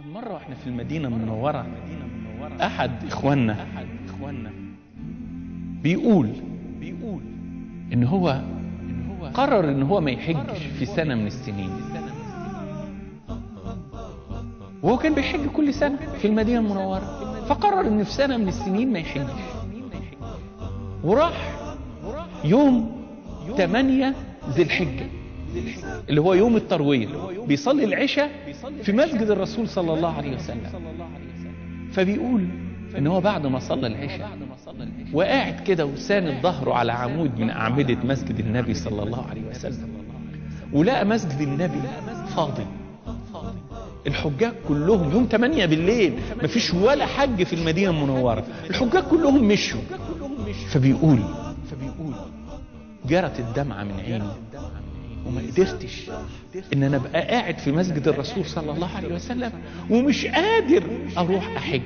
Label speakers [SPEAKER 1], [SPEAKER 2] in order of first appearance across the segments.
[SPEAKER 1] مرة واحنا في المدينة المنورة أحد إخواننا بيقول بيقول إن هو قرر إن هو ما يحجش في سنة من السنين وهو كان بيحج كل سنة في المدينة المنورة فقرر إن في سنة من السنين ما يحجش وراح يوم 8 ذي الحجة اللي هو يوم التروية بيصلي العشاء في مسجد الرسول صلى الله عليه وسلم فبيقول ان هو بعد ما صلى العشاء وقاعد كده وساند ظهره على عمود من اعمدة مسجد النبي صلى الله عليه وسلم ولقى مسجد النبي فاضي الحجاج كلهم يوم 8 بالليل مفيش ولا حج في المدينة المنورة الحجاج كلهم مشوا فبيقول فبيقول جرت الدمعة من عيني وما قدرتش ان انا ابقى قاعد في مسجد الرسول صلى الله عليه وسلم ومش قادر اروح احج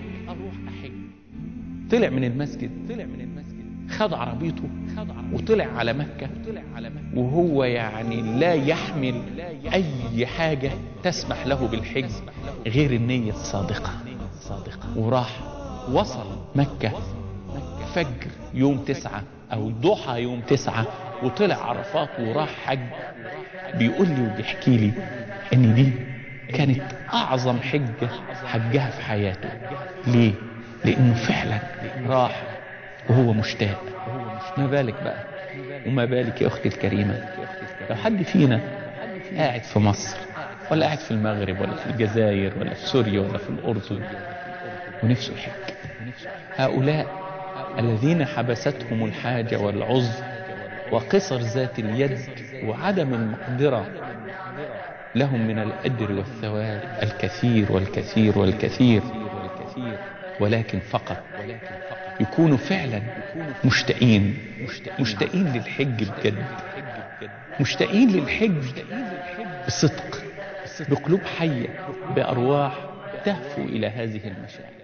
[SPEAKER 1] طلع من المسجد طلع من المسجد خد عربيته وطلع على مكة وهو يعني لا يحمل اي حاجة تسمح له بالحج غير النية الصادقة وراح وصل مكة فجر يوم تسعة او ضحى يوم تسعة وطلع عرفات وراح حج بيقول لي وبيحكي لي ان دي كانت اعظم حجة حجها في حياته ليه لانه فعلا راح وهو مشتاق ما بالك بقى وما بالك يا اختي الكريمة لو حد فينا قاعد في مصر ولا قاعد في المغرب ولا في الجزائر ولا في سوريا ولا في الاردن ونفسه يحج هؤلاء الذين حبستهم الحاجة والعذر وقصر ذات اليد وعدم المقدرة لهم من الأجر والثواب الكثير والكثير والكثير ولكن فقط يكونوا فعلا مشتاقين مشتاقين للحج بجد مشتاقين للحج بصدق بقلوب حية بأرواح تهفو إلى هذه المشاعر